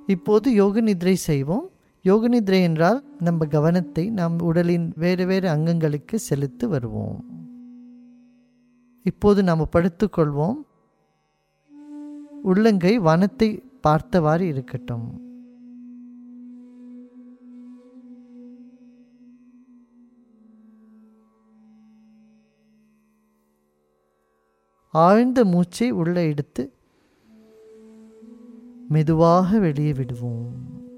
இப்போது யோக நித்ரை செய்வோம் யோக நித்ரை என்றால் நம்ம கவனத்தை நம் உடலின் வேறு வேறு அங்கங்களுக்கு செலுத்தி வருவோம் இப்போது நாம் படுத்துக்கொள்வோம் உள்ளங்கை வனத்தை பார்த்தவாறு இருக்கட்டும் ஆழ்ந்த மூச்சை உள்ள எடுத்து மெதுவாக வெளியே விடுவோம்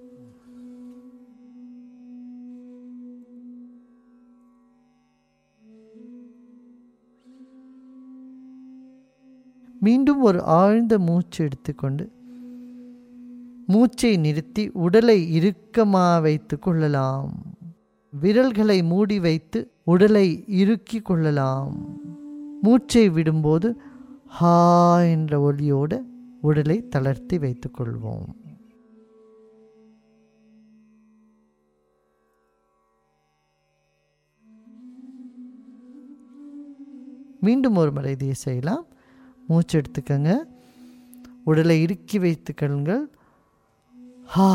மீண்டும் ஒரு ஆழ்ந்த மூச்சு எடுத்துக்கொண்டு மூச்சை நிறுத்தி உடலை இறுக்கமாக வைத்து கொள்ளலாம் விரல்களை மூடி வைத்து உடலை இறுக்கி கொள்ளலாம் மூச்சை விடும்போது ஹா என்ற ஒலியோடு உடலை தளர்த்தி வைத்துக் கொள்வோம் மீண்டும் ஒரு முறை இதை செய்யலாம் மூச்சு எடுத்துக்கங்க உடலை இறுக்கி வைத்துக்கொள்ளுங்கள் ஹா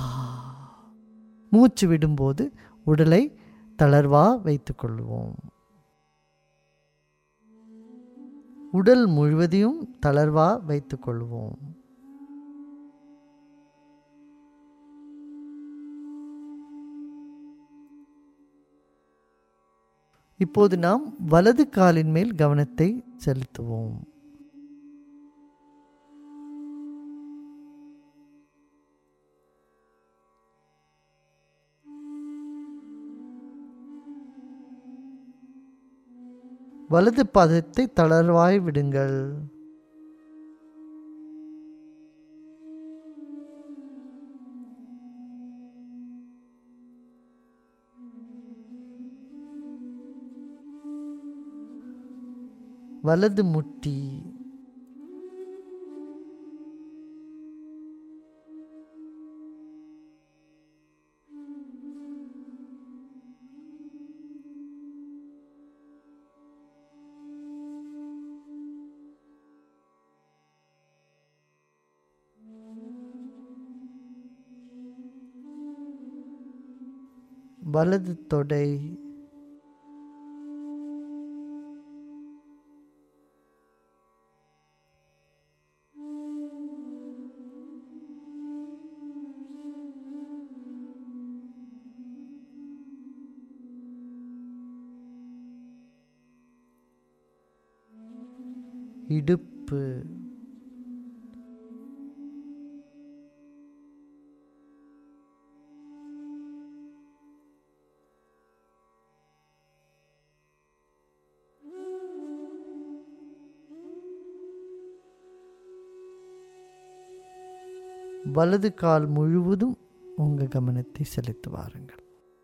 மூச்சு விடும்போது உடலை தளர்வா வைத்துக்கொள்வோம் உடல் முழுவதையும் தளர்வா வைத்துக்கொள்வோம் இப்போது நாம் வலது காலின் மேல் கவனத்தை செலுத்துவோம் வலது பாதத்தை தளர்வாய் விடுங்கள் வலது முட்டி வலது தொடை இடுப்பு வலது கால் முழுவதும் உங்க கவனத்தை செலுத்தி வாருங்கள்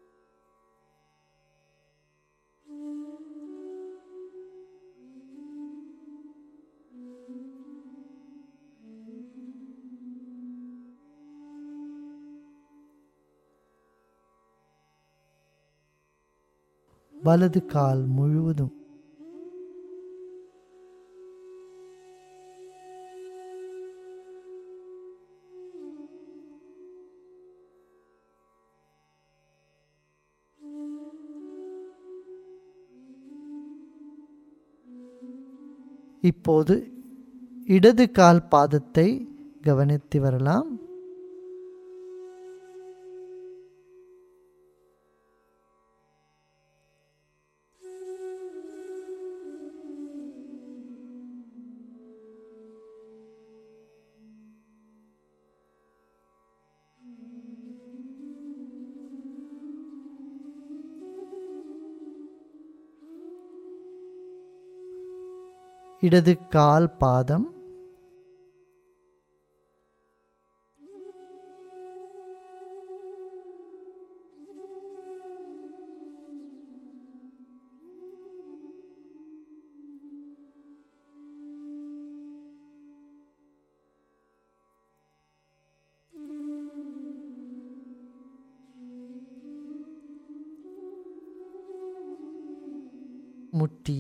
வலது கால் முழுவதும் இப்போது இடது கால் பாதத்தை கவனித்து வரலாம் இடது கால் பாதம் முட்டி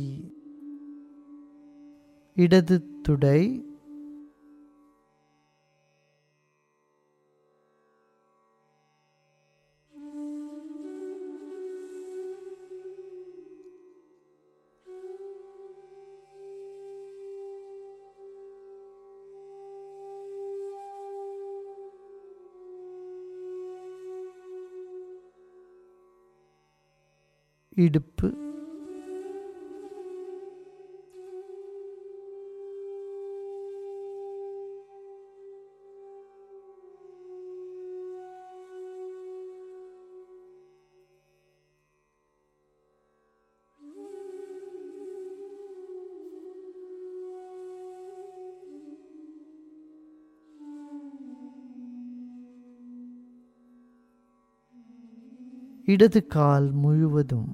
இடது துடை இடுப்பு இடது கால் முழுவதும்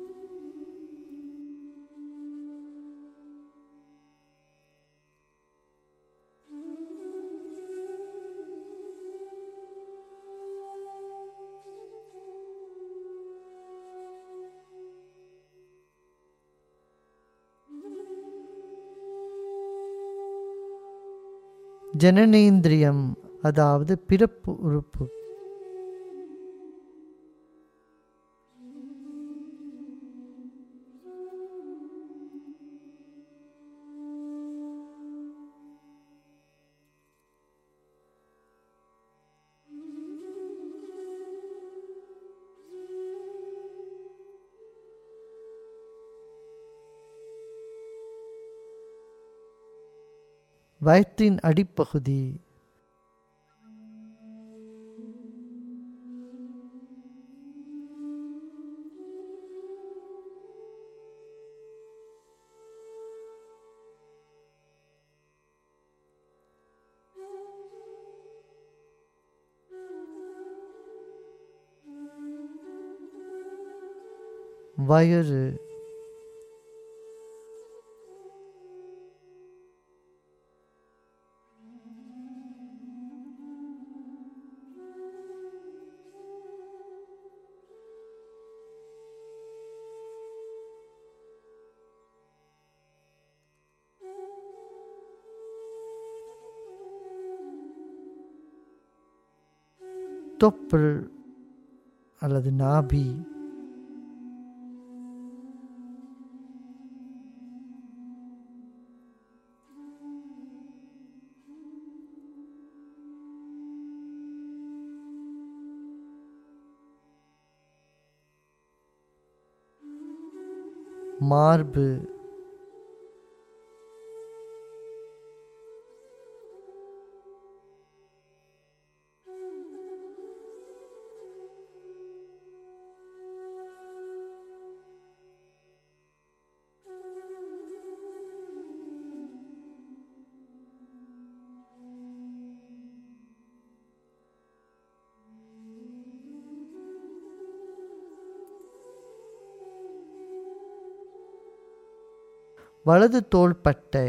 ஜனனேந்திரியம் அதாவது பிறப்பு உறுப்பு வயிற்றின் அடிப்பகுதி வயிறு தொப்புள் அல்லது நாபி மார்பு வலது தோள்பட்டை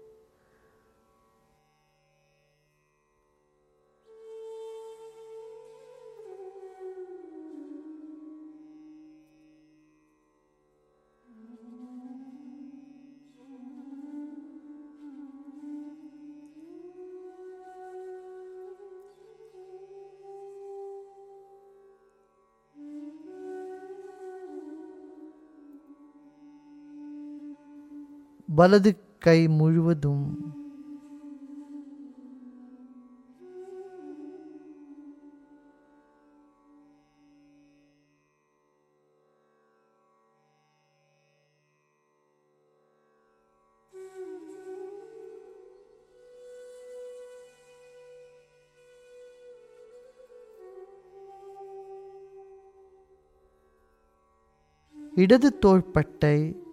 வலது கை முழுவதும் இடது தோள்பட்டை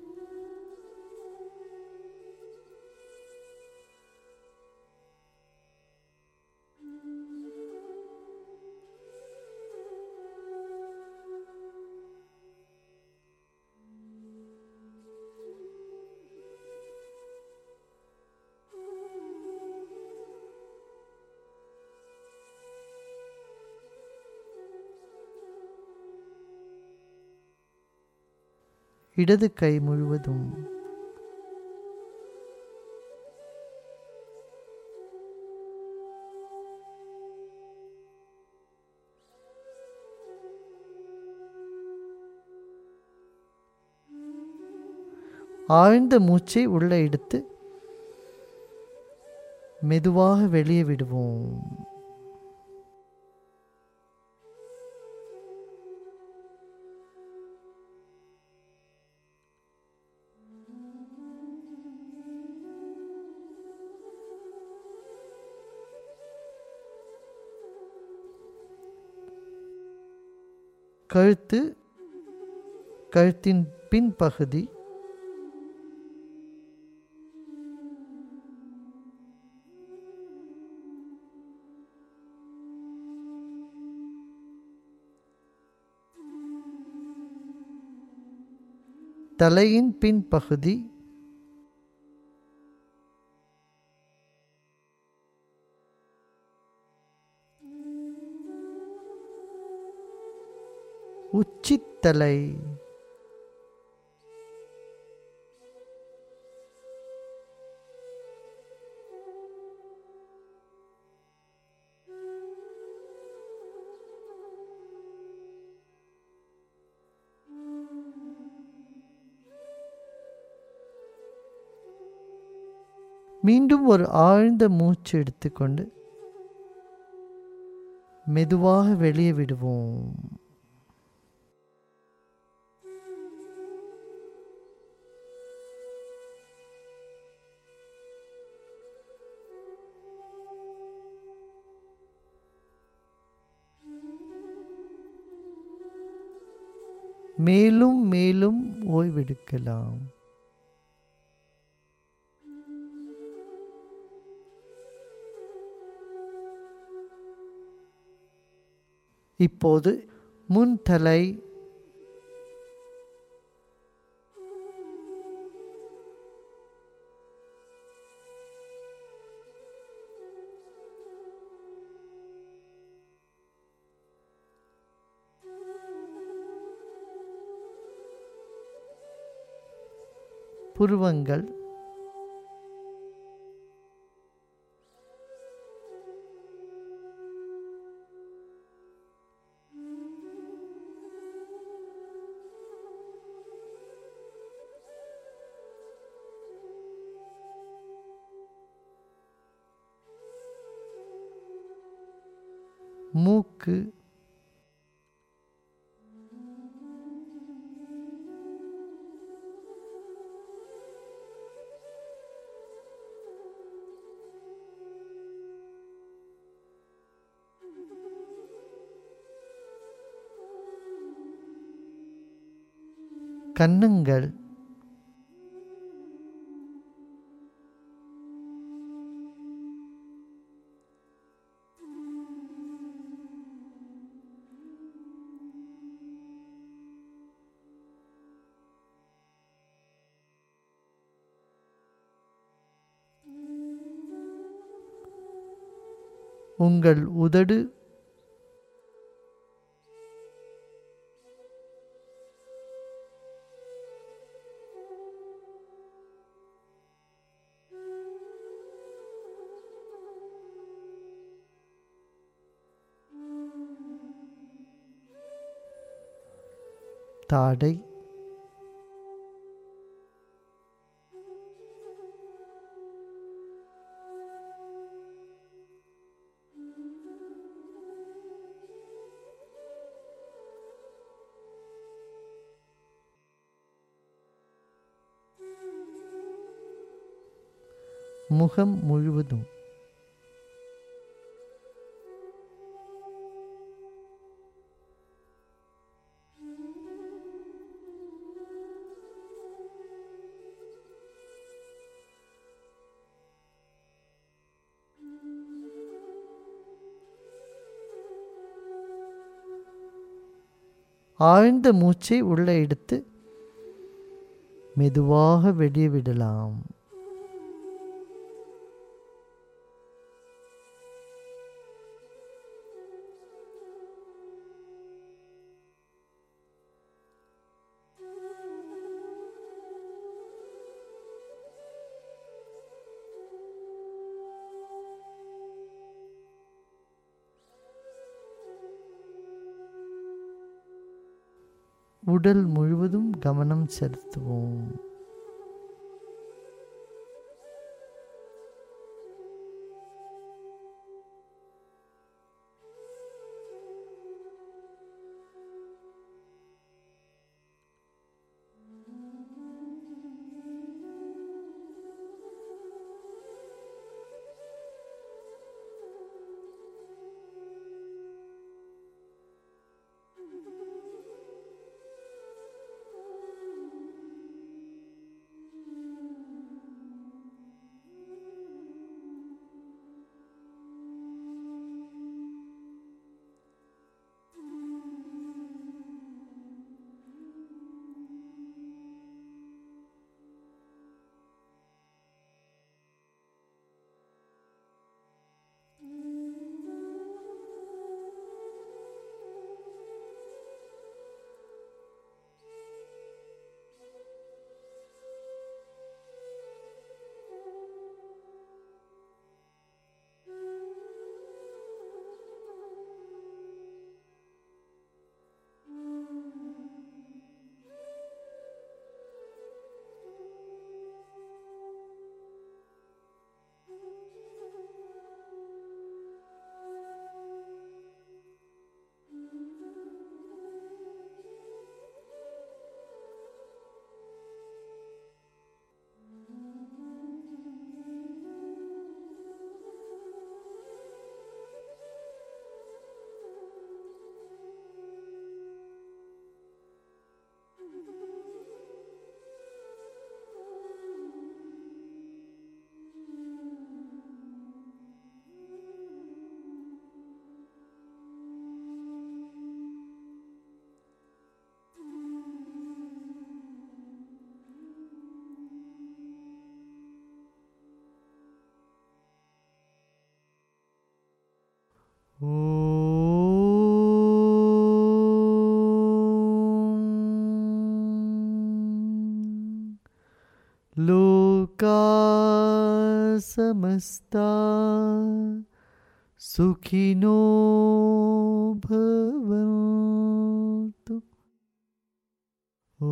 இடது கை முழுவதும் ஆழ்ந்த மூச்சை உள்ள எடுத்து மெதுவாக வெளியே விடுவோம் கழுத்து கழுத்தின் பின்பகுதி தலையின் பின்பகுதி உச்சித்தலை மீண்டும் ஒரு ஆழ்ந்த மூச்சு எடுத்துக்கொண்டு மெதுவாக வெளியே விடுவோம் மேலும் மேலும் ஓய்வெடுக்கலாம் இப்போது முன்தலை புருவங்கள் மூக்கு கன்னங்கள் உங்கள் உதடு தாடை முகம் முழுவதும் ஆழ்ந்த மூச்சை உள்ளே எடுத்து மெதுவாக வெளியே விடலாம் உடல் முழுவதும் கவனம் செலுத்துவோம் लोका समस्ता सुखिनो भवन्तु ॐ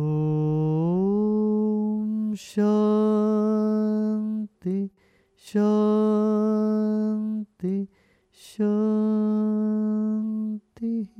शान्ति शान्ति शान्तिः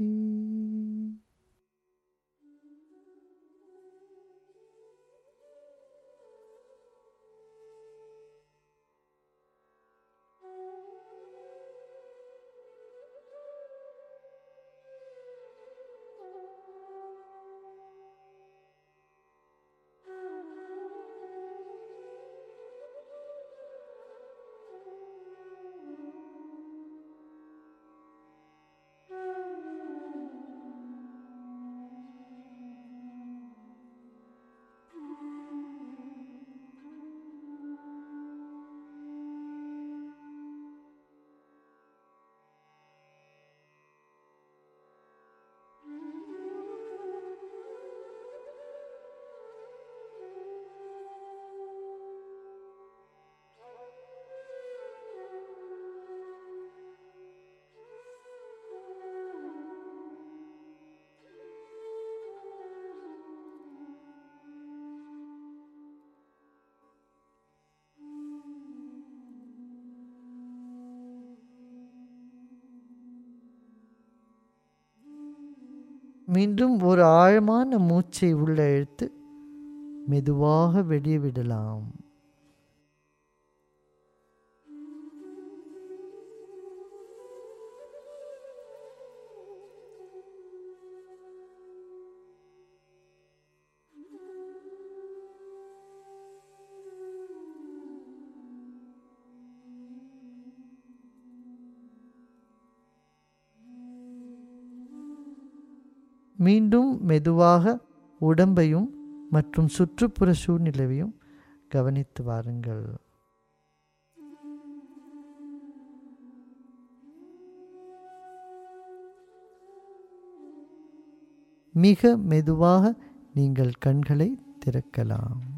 மீண்டும் ஒரு ஆழமான மூச்சை உள்ள இழுத்து மெதுவாக வெளியே விடலாம் மீண்டும் மெதுவாக உடம்பையும் மற்றும் சுற்றுப்புற சூழ்நிலையையும் கவனித்து வாருங்கள் மிக மெதுவாக நீங்கள் கண்களை திறக்கலாம்